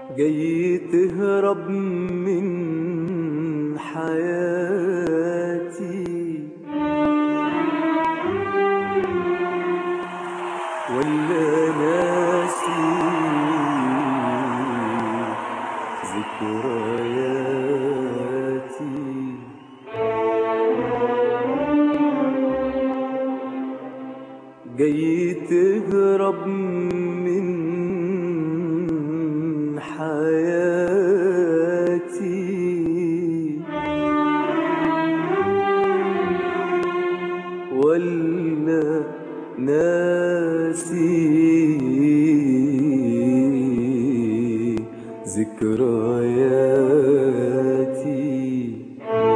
جاي تهرب من حياتي ولا ناسي ذكرياتي جاي تهرب من حياتي ولا ناسي ذكرياتي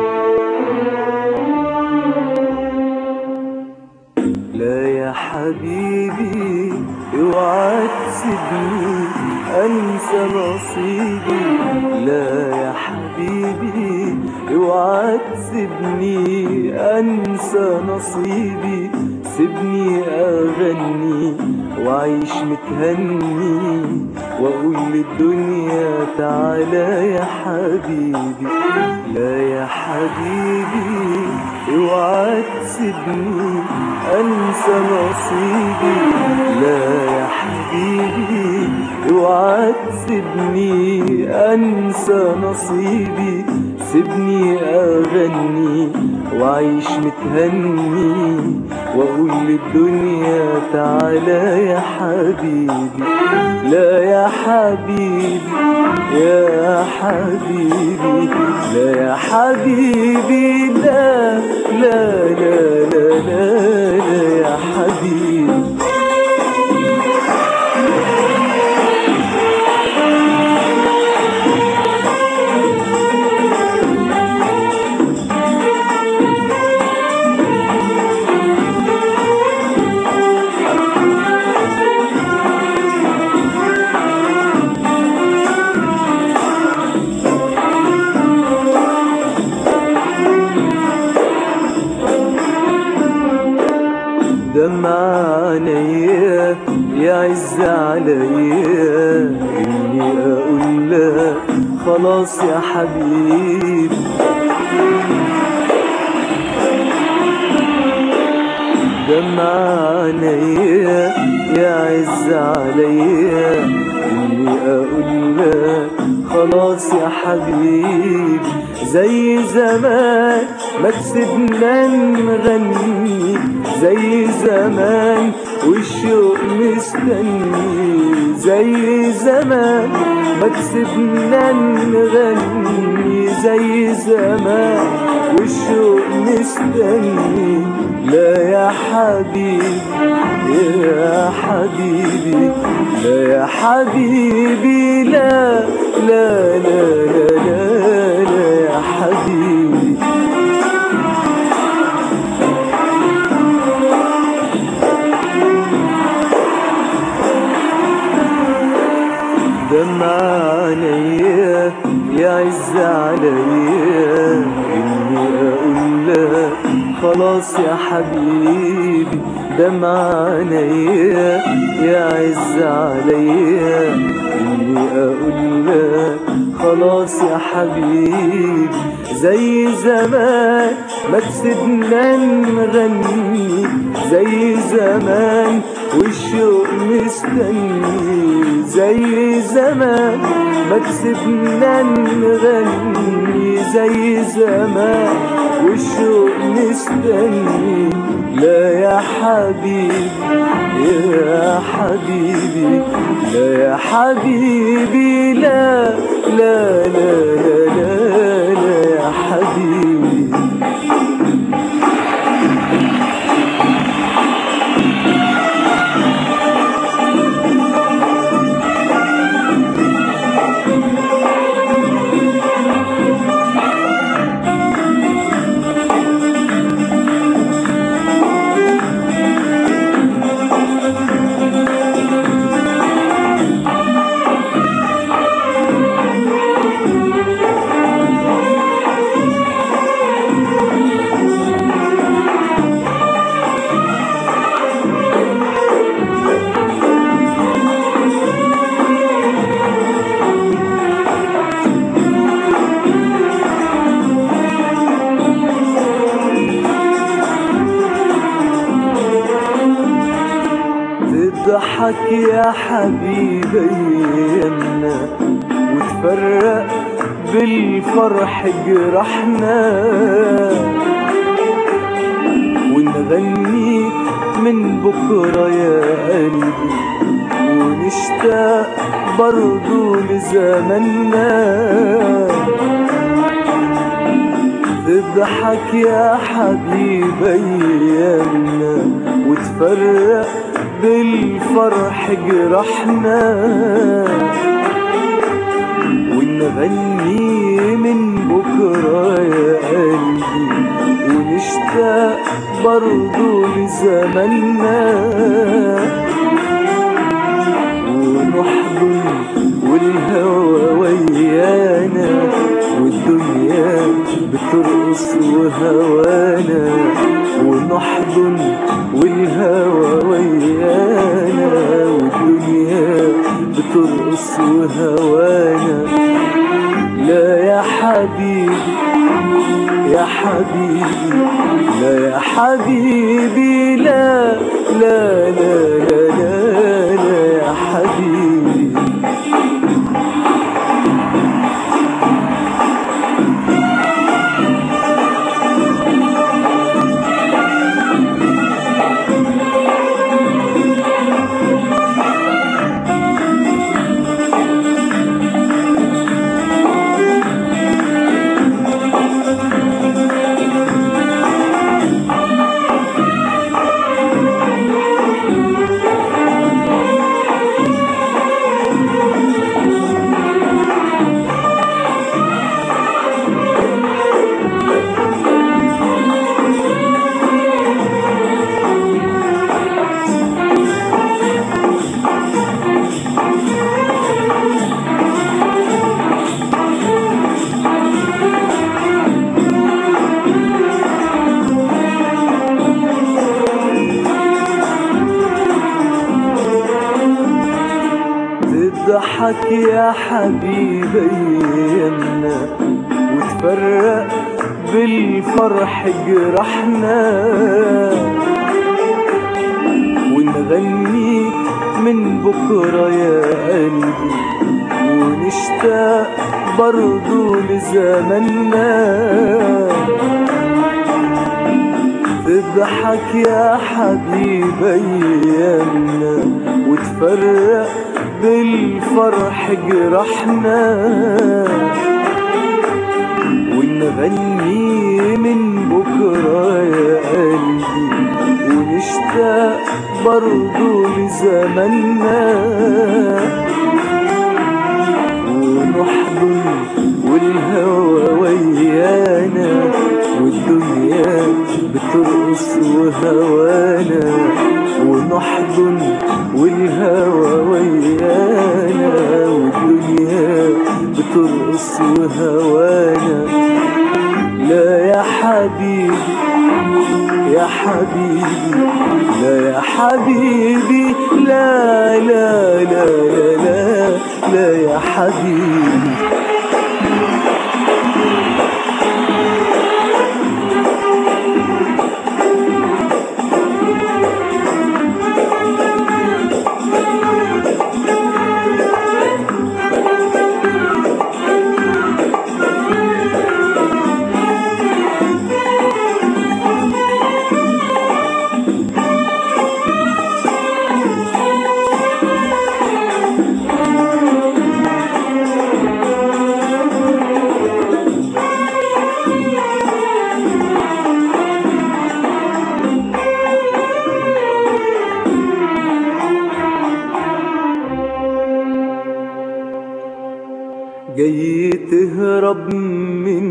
لا يا حبيبي اوعى تسيبني انسى نصيبي لا يا حبيبي اوعى تسيبني انسى نصيبي سيبني اغني واعيش متهني واقول للدنيا تعالى يا حبيبي لا يا حبيبي اوعى تسيبني انسى نصيبي لا يا حبيبي اوعى تسيبني انسى نصيبي سيبني اغني واعيش متهني واقول للدنيا تعالى يا حبيبي لا يا حبيبي يا حبيبي لا يا حبيبي لا لا لا لا لا, لا يا حبيبي دمع عينيا يعز عليا اني اقول لك خلاص يا حبيبي دمع عينيا يعز عليا اني اقول لك خلاص يا حبيبي زي زمان ما كسبنا نغني زي زمان والشوق مستني زي زمان ما كسبنا نغني زي زمان والشوق مستني لا يا حبيبي يا حبيبي لا يا حبيبي لا لا لا لا لا, لا يا حبيبي دمع عينيا يعز عليا اني اقول لك خلاص يا حبيبي دمع عينيا يعز عليا اني اقول لك خلاص يا حبيبي زي زمان ما كسبنا نغني زي زمان والشوق مستني زي زمان ما كسبنا نغني زي زمان والشوق مستني لا يا حبيبي يا حبيبي لا يا حبيبي لا لا لا لا لا, لا يا حبيبي تضحك يا حبيبي ايامنا وتفرق بالفرح جرحنا ونغني من بكرة يا قلبي ونشتاق برضو لزمننا تضحك يا حبيبي ايامنا وتفرق بالفرح جرحنا ونغني من بكرة يا قلبي ونشتاق برضو لزمننا ونحضن والهوى ويانا والدنيا بترقص وهوانا ونحضن والهوى ويانا والدنيا بترقص وهوانا لا يا حبيبي يا حبيبي لا يا حبيبي لا لا لا لا لا, لا يا حبيبي تضحك يا حبيبي ايامنا وتفرق بالفرح جرحنا ونغني من بكرة يا قلبي ونشتاق برضو لزمننا تضحك يا حبيبي ايامنا وتفرق بالفرح جرحنا ونغني من بكرة يا قلبي ونشتاق برضو لزمننا ونحضن والهوى ويانا والدنيا بترقص وهوانا ونحضن والهوى ويانا والدنيا بترقص وهوانا لا يا حبيبي يا حبيبي لا يا حبيبي لا لا لا لا لا, لا يا حبيبي جاي تهرب من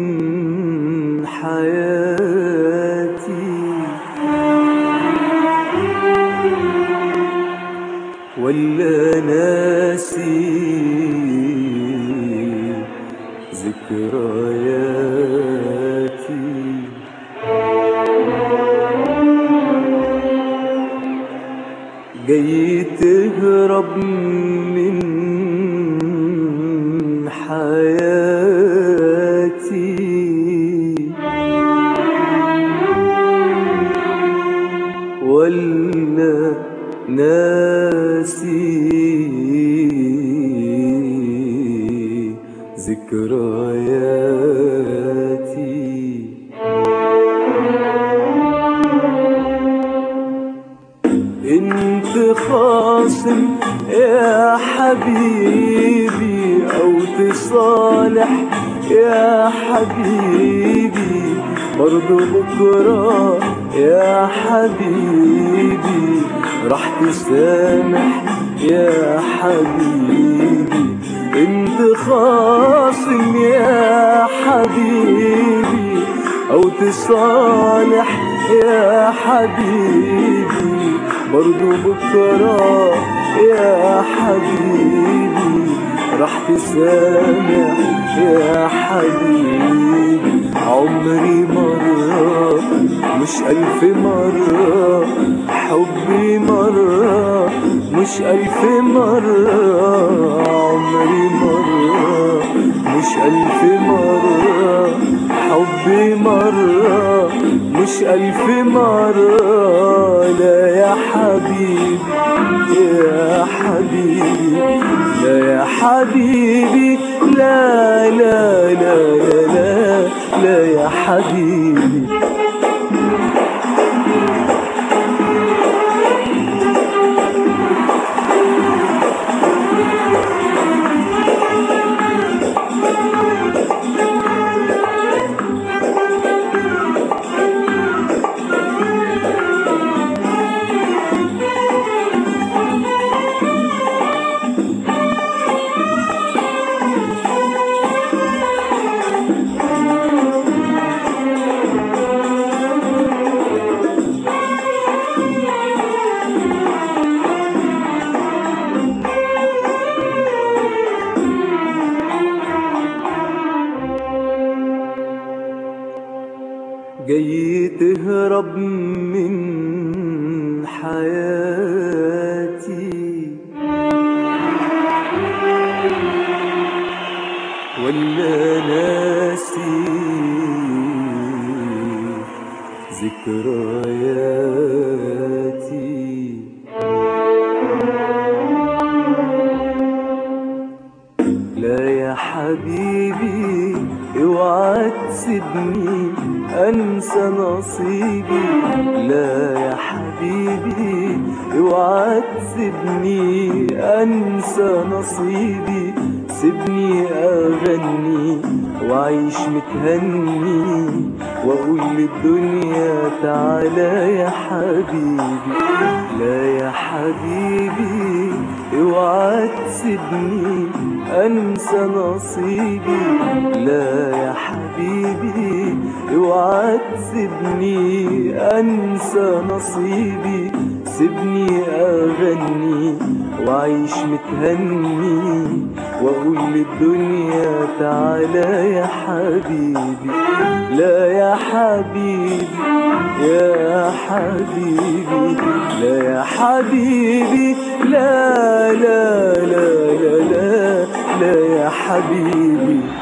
حياتي ولا ناسي ذكرياتي جاي تهرب من حياتي ولا ناسي ذكرياتي انت خاصم يا حبيبي او تصالح يا حبيبي برضو بكرة يا حبيبي راح تسامح يا حبيبي انت خاصم يا حبيبي او تصالح يا حبيبي برضو بكرة يا حبيبي راح تسامح يا حبيبي عمري مرة مش ألف مرة حبي مرة مش ألف مرة عمري مرة مش ألف مرة حبي مرة مش ألف مرة لا يا حبيبي يا حبيبي لا يا حبيبي لا لا لا لا لا, لا يا حبيبي جاي تهرب من حياتي ولا ناسي ذكرياتي لا يا حبيبي اوعى تسيبني انسى نصيبي لا يا حبيبي اوعى تسيبني انسى نصيبي سيبني اغني واعيش متهني واقول للدنيا تعالى يا حبيبي لا يا حبيبي اوعى تسيبني انسى نصيبي لا يا حبيبي اوعى تسيبني انسى نصيبي سيبني اغني واعيش متهني واقول للدنيا تعالى يا حبيبي لا يا حبيبي يا حبيبي لا يا حبيبي لا لا لا لا لا, لا يا حبيبي